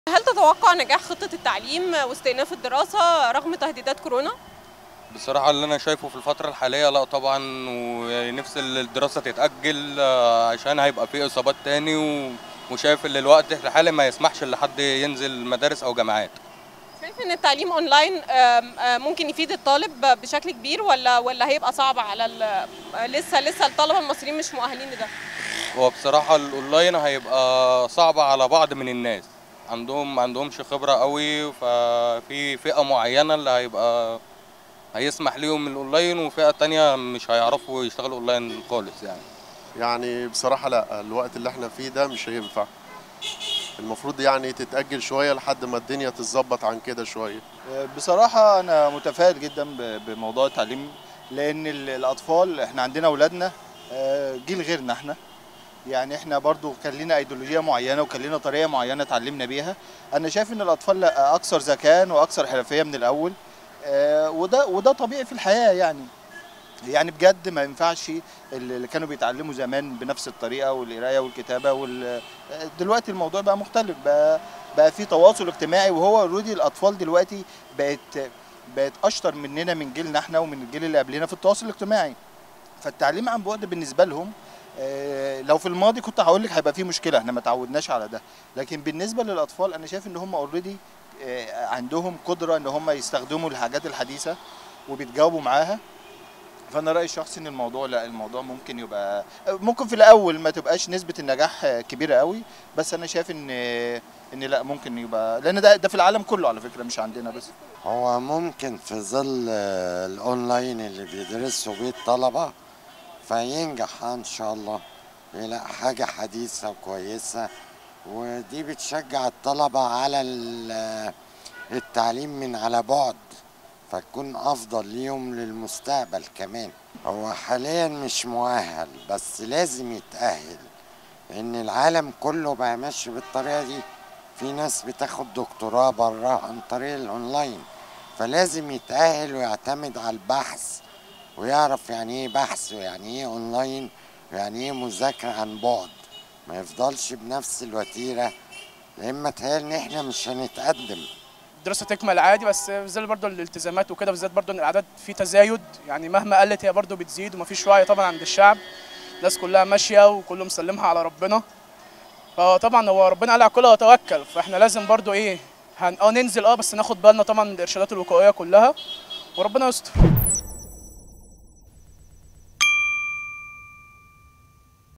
هل تتوقع نجاح خطة التعليم واستئناف الدراسة رغم تهديدات كورونا؟ بصراحة اللي أنا شايفه في الفترة الحالية لا طبعا ونفس الدراسة تتأجل آه، عشان هيبقى في إصابات تاني و- وشايف ان الوقت الحالي ما يسمحش لحد ينزل مدارس أو جامعات شايف ان التعليم اونلاين آم، آم، ممكن يفيد الطالب بشكل كبير ولا ولا هيبقى صعب على ال- لسه لسه الطلبة المصريين مش مؤهلين لده؟ هو بصراحة الأونلاين هيبقى صعب على بعض من الناس عندهم ما عندهمش خبرة قوي ففي فئة معينة اللي هيبقى هيسمح ليهم الأونلاين وفئة تانية مش هيعرفوا يشتغلوا أونلاين خالص يعني يعني بصراحة لا الوقت اللي احنا فيه ده مش هينفع المفروض يعني تتأجل شوية لحد ما الدنيا تتظبط عن كده شوية بصراحة أنا متفائل جدا ب- بموضوع التعليم لأن ال- الأطفال إحنا عندنا أولادنا آه، جيل غيرنا إحنا يعني إحنا برضو كان لنا أيديولوجية معينة وكان لنا طريقة معينة اتعلمنا بيها أنا شايف إن الأطفال لا، أكثر ذكاء وأكثر حرفية من الأول آه، وده وده طبيعي في الحياة يعني يعني بجد ما ينفعش اللي كانوا بيتعلموا زمان بنفس الطريقه والقرايه والكتابه وال... دلوقتي الموضوع بقى مختلف بقى بقى في تواصل اجتماعي وهو اوريدي الاطفال دلوقتي بقت بقت اشطر مننا من جيلنا احنا ومن الجيل اللي قبلنا في التواصل الاجتماعي فالتعليم عن بعد بالنسبه لهم آه، لو في الماضي كنت هقول لك هيبقى في مشكله احنا ما تعودناش على ده لكن بالنسبه للاطفال انا شايف ان هم اوريدي عندهم قدره ان هم يستخدموا الحاجات الحديثه وبيتجاوبوا معاها فانا رايي الشخصي ان الموضوع لا الموضوع ممكن يبقى ممكن في الاول ما تبقاش نسبه النجاح كبيره قوي بس انا شايف ان ان لا ممكن يبقى لان ده ده في العالم كله على فكره مش عندنا بس هو ممكن في ظل آه، الاونلاين اللي بيدرسوا بيه الطلبة فينجح ان شاء الله يلاقي حاجة حديثة وكويسة ودي بتشجع الطلبة على ال- التعليم من على بعد فتكون افضل ليهم للمستقبل كمان هو حاليا مش مؤهل بس لازم يتأهل لان العالم كله بقى ماشي بالطريقة دي في ناس بتاخد دكتوراه بره عن طريق الاونلاين فلازم يتأهل ويعتمد على البحث ويعرف يعني ايه بحث ويعني ايه اونلاين ويعني ايه مذاكرة عن بعد ما يفضلش بنفس الوتيرة لان متهيألي ان احنا مش هنتقدم الدراسه تكمل عادي بس في ظل برضه الالتزامات وكده بالذات برضه ان الاعداد في تزايد يعني مهما قلت هي برضه بتزيد ومفيش وعي طبعا عند الشعب الناس كلها ماشيه وكله مسلمها على ربنا فطبعا هو ربنا قال على الكل وتوكل فاحنا لازم برضه ايه هن... اه ننزل اه بس ناخد بالنا طبعا من الارشادات الوقائيه كلها وربنا يستر